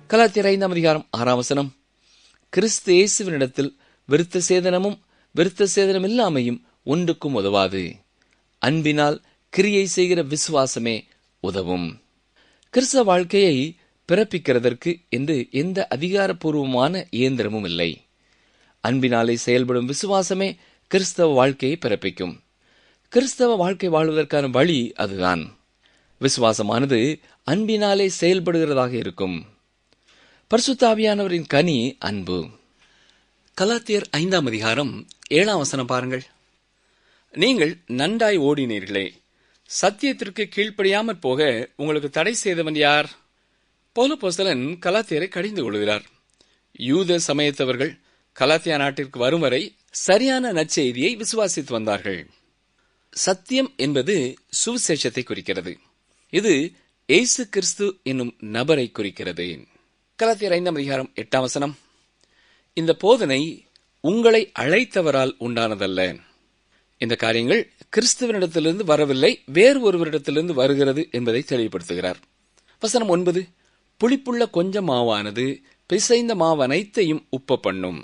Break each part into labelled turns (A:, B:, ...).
A: கலாத்தியர் ஐந்தாம் அதிகாரம் ஆறாம் வசனம் கிறிஸ்து இயேசுவினிடத்தில் விருத்த சேதனமும் விருத்த சேதனம் இல்லாமையும் ஒன்றுக்கும் உதவாது அன்பினால் கிரியை செய்கிற விசுவாசமே உதவும் கிறிஸ்தவ வாழ்க்கையை பிறப்பிக்கிறதற்கு என்று எந்த அதிகாரப்பூர்வமான இயந்திரமும் இல்லை அன்பினாலே செயல்படும் விசுவாசமே கிறிஸ்தவ வாழ்க்கையை பிறப்பிக்கும் கிறிஸ்தவ வாழ்க்கை வாழ்வதற்கான வழி அதுதான் விசுவாசமானது அன்பினாலே செயல்படுகிறதாக இருக்கும் பரிசுத்தாவியானவரின் கனி அன்பு கலாத்தியர் ஐந்தாம் அதிகாரம் ஏழாம் வசனம் பாருங்கள் நீங்கள் நன்றாய் ஓடினீர்களே சத்தியத்திற்கு கீழ்ப்படியாமற் போக உங்களுக்கு தடை செய்தவன் யார் பௌலபோஸ்தலன் கலாத்தியரை கடிந்து கொள்கிறார் யூத சமயத்தவர்கள் கலாத்தியா நாட்டிற்கு வரும் வரை சரியான நற்செய்தியை விசுவாசித்து வந்தார்கள் சத்தியம் என்பது சுவிசேஷத்தை குறிக்கிறது இது ஏசு கிறிஸ்து என்னும் நபரை குறிக்கிறது கலாத்தியர் ஐந்தாம் அதிகாரம் எட்டாம் வசனம் இந்த போதனை உங்களை அழைத்தவரால் உண்டானதல்ல இந்த காரியங்கள் கிறிஸ்துவனிடத்திலிருந்து வரவில்லை வேறு ஒருவரிடத்திலிருந்து வருகிறது என்பதை தெளிவுபடுத்துகிறார் வசனம் ஒன்பது புளிப்புள்ள கொஞ்ச மாவானது பிசைந்த மாவு அனைத்தையும் உப்ப பண்ணும்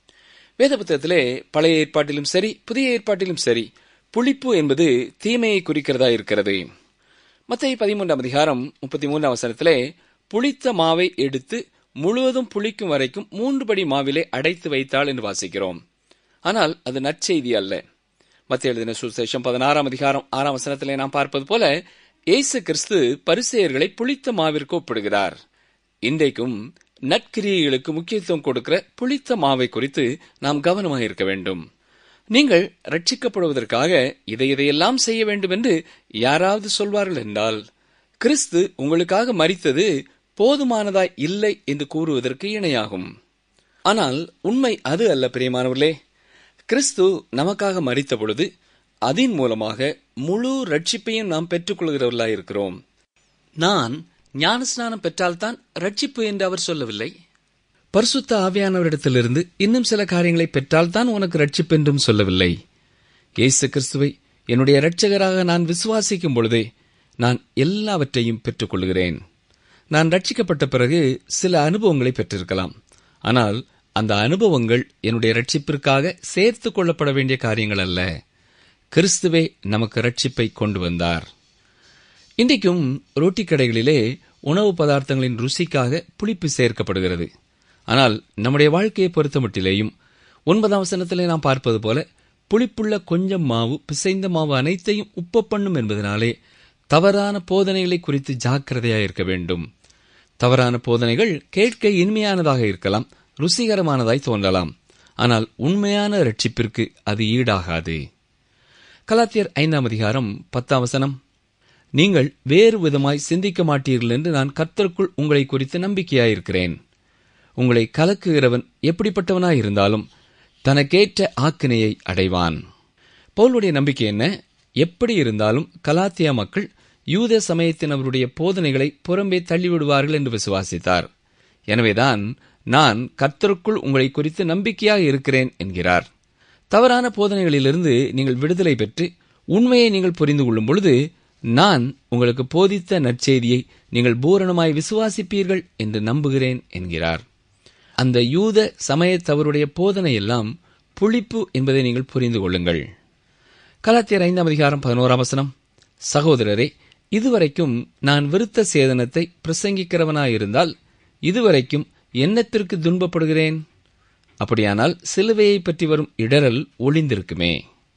A: வேத புத்தகத்திலே பழைய ஏற்பாட்டிலும் சரி புதிய ஏற்பாட்டிலும் சரி புளிப்பு என்பது தீமையை குறிக்கிறதா இருக்கிறது மத்திய பதிமூன்றாம் அதிகாரம் முப்பத்தி மூன்றாம் வசனத்திலே புளித்த மாவை எடுத்து முழுவதும் புளிக்கும் வரைக்கும் மூன்று படி மாவிலே அடைத்து வைத்தாள் என்று வாசிக்கிறோம் ஆனால் அது நற்செய்தி அல்ல மத்திய எழுதின சுசேஷம் பதினாறாம் அதிகாரம் ஆறாம் வசனத்திலே நாம் பார்ப்பது போல இயேசு கிறிஸ்து பரிசெயர்களை புளித்த மாவிற்கு ஒப்பிடுகிறார் இன்றைக்கும் நற்கிரியைகளுக்கு முக்கியத்துவம் கொடுக்கிற புளித்த மாவை குறித்து நாம் கவனமாக இருக்க வேண்டும் நீங்கள் ரட்சிக்கப்படுவதற்காக இதை இதையெல்லாம் செய்ய வேண்டும் என்று யாராவது சொல்வார்கள் என்றால் கிறிஸ்து உங்களுக்காக மறித்தது போதுமானதாய் இல்லை என்று கூறுவதற்கு இணையாகும் ஆனால் உண்மை அது அல்ல பிரியமானவர்களே கிறிஸ்து நமக்காக மறித்த பொழுது அதன் மூலமாக முழு ரட்சிப்பையும் நாம் பெற்றுக்கொள்கிறவர்களாய் இருக்கிறோம் நான் ஞானஸ்நானம் பெற்றால்தான் ரட்சிப்பு என்று அவர் சொல்லவில்லை பரிசுத்த ஆவியானவரிடத்திலிருந்து இன்னும் சில காரியங்களை பெற்றால்தான் உனக்கு ரட்சிப்பு என்றும் சொல்லவில்லை இயேசு கிறிஸ்துவை என்னுடைய இரட்சகராக நான் விசுவாசிக்கும் பொழுதே நான் எல்லாவற்றையும் பெற்றுக்கொள்கிறேன் நான் ரட்சிக்கப்பட்ட பிறகு சில அனுபவங்களை பெற்றிருக்கலாம் ஆனால் அந்த அனுபவங்கள் என்னுடைய ரட்சிப்பிற்காக சேர்த்து கொள்ளப்பட வேண்டிய காரியங்கள் அல்ல கிறிஸ்துவே நமக்கு ரட்சிப்பை கொண்டு வந்தார் இன்றைக்கும் ரொட்டி கடைகளிலே உணவு பதார்த்தங்களின் ருசிக்காக புளிப்பு சேர்க்கப்படுகிறது ஆனால் நம்முடைய வாழ்க்கையை பொறுத்தமட்டிலேயும் ஒன்பதாம் வசனத்திலே நாம் பார்ப்பது போல புளிப்புள்ள கொஞ்சம் மாவு பிசைந்த மாவு அனைத்தையும் உப்ப பண்ணும் என்பதனாலே தவறான போதனைகளை குறித்து ஜாக்கிரதையாக இருக்க வேண்டும் தவறான போதனைகள் கேட்க இனிமையானதாக இருக்கலாம் ருசிகரமானதாய் தோன்றலாம் ஆனால் உண்மையான ரட்சிப்பிற்கு அது ஈடாகாது கலாத்தியர் ஐந்தாம் அதிகாரம் பத்தாம் வசனம் நீங்கள் வேறு விதமாய் சிந்திக்க மாட்டீர்கள் என்று நான் கர்த்தருக்குள் உங்களை குறித்து நம்பிக்கையாயிருக்கிறேன் உங்களை கலக்குகிறவன் எப்படிப்பட்டவனாய் இருந்தாலும் தனக்கேற்ற ஆக்கினையை அடைவான் பவுலுடைய நம்பிக்கை என்ன எப்படி இருந்தாலும் கலாத்தியா மக்கள் யூத சமயத்தினருடைய போதனைகளை புறம்பே தள்ளிவிடுவார்கள் என்று விசுவாசித்தார் எனவேதான் நான் கர்த்தருக்குள் உங்களை குறித்து நம்பிக்கையாக இருக்கிறேன் என்கிறார் தவறான போதனைகளிலிருந்து நீங்கள் விடுதலை பெற்று உண்மையை நீங்கள் புரிந்து கொள்ளும் பொழுது நான் உங்களுக்கு போதித்த நற்செய்தியை நீங்கள் பூரணமாய் விசுவாசிப்பீர்கள் என்று நம்புகிறேன் என்கிறார் அந்த யூத சமயத்தவருடைய போதனை எல்லாம் புளிப்பு என்பதை நீங்கள் புரிந்து கொள்ளுங்கள் கலாத்தியர் ஐந்தாம் அதிகாரம் பதினோராம் வசனம் சகோதரரே இதுவரைக்கும் நான் விருத்த சேதனத்தை பிரசங்கிக்கிறவனாயிருந்தால் இதுவரைக்கும் என்னத்திற்கு துன்பப்படுகிறேன் அப்படியானால் சிலுவையை பற்றி வரும் இடரல் ஒளிந்திருக்குமே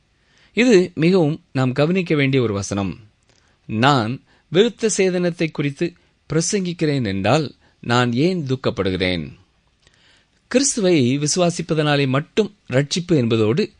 A: இது மிகவும் நாம் கவனிக்க வேண்டிய ஒரு வசனம் நான் விருத்த சேதனத்தை குறித்து பிரசங்கிக்கிறேன் என்றால் நான் ஏன் துக்கப்படுகிறேன் கிறிஸ்துவை விசுவாசிப்பதனாலே மட்டும் ரட்சிப்பு என்பதோடு